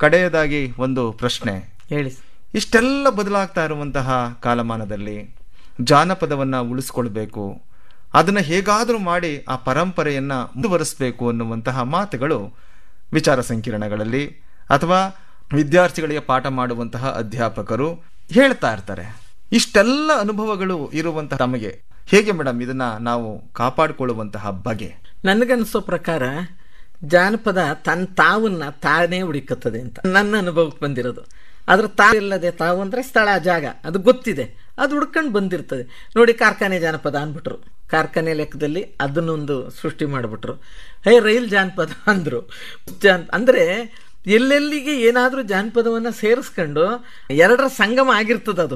ಕಡೆಯದಾಗಿ ಒಂದು ಪ್ರಶ್ನೆ ಹೇಳಿ ಇಷ್ಟೆಲ್ಲ ಬದಲಾಗ್ತಾ ಇರುವಂತಹ ಕಾಲಮಾನದಲ್ಲಿ ಜಾನಪದವನ್ನು ಉಳಿಸ್ಕೊಳ್ಬೇಕು ಅದನ್ನು ಹೇಗಾದರೂ ಮಾಡಿ ಆ ಪರಂಪರೆಯನ್ನು ಮುಂದುವರಿಸಬೇಕು ಅನ್ನುವಂತಹ ಮಾತುಗಳು ವಿಚಾರ ಸಂಕಿರಣಗಳಲ್ಲಿ ಅಥವಾ ವಿದ್ಯಾರ್ಥಿಗಳಿಗೆ ಪಾಠ ಮಾಡುವಂತಹ ಅಧ್ಯಾಪಕರು ಹೇಳ್ತಾ ಇರ್ತಾರೆ ಇಷ್ಟೆಲ್ಲ ಅನುಭವಗಳು ಇರುವಂತಹ ತಮಗೆ ಹೇಗೆ ಮೇಡಮ್ ಇದನ್ನ ನಾವು ಕಾಪಾಡಿಕೊಳ್ಳುವಂತಹ ಬಗೆ ನನಗನ್ಸೋ ಪ್ರಕಾರ ಜಾನಪದ ತನ್ನ ತಾವನ್ನ ತಾನೇ ಹುಡುಕತ್ತದೆ ಅಂತ ನನ್ನ ಅನುಭವಕ್ಕೆ ಬಂದಿರೋದು ಆದ್ರೆ ತಾವಿಲ್ಲದೆ ತಾವು ಅಂದ್ರೆ ಸ್ಥಳ ಜಾಗ ಅದು ಗೊತ್ತಿದೆ ಅದು ಹುಡ್ಕೊಂಡು ಬಂದಿರ್ತದೆ ನೋಡಿ ಕಾರ್ಖಾನೆ ಜಾನಪದ ಅಂದ್ಬಿಟ್ರು ಕಾರ್ಖಾನೆ ಲೆಕ್ಕದಲ್ಲಿ ಅದನ್ನೊಂದು ಸೃಷ್ಟಿ ಮಾಡಿಬಿಟ್ರು ಹೇ ರೈಲ್ ಜಾನಪದ ಅಂದ್ರು ಜಾನ್ ಅಂದ್ರೆ ಎಲ್ಲೆಲ್ಲಿಗೆ ಏನಾದರೂ ಜಾನಪದವನ್ನ ಸೇರಿಸ್ಕೊಂಡು ಎರಡರ ಸಂಗಮ ಆಗಿರ್ತದೆ ಅದು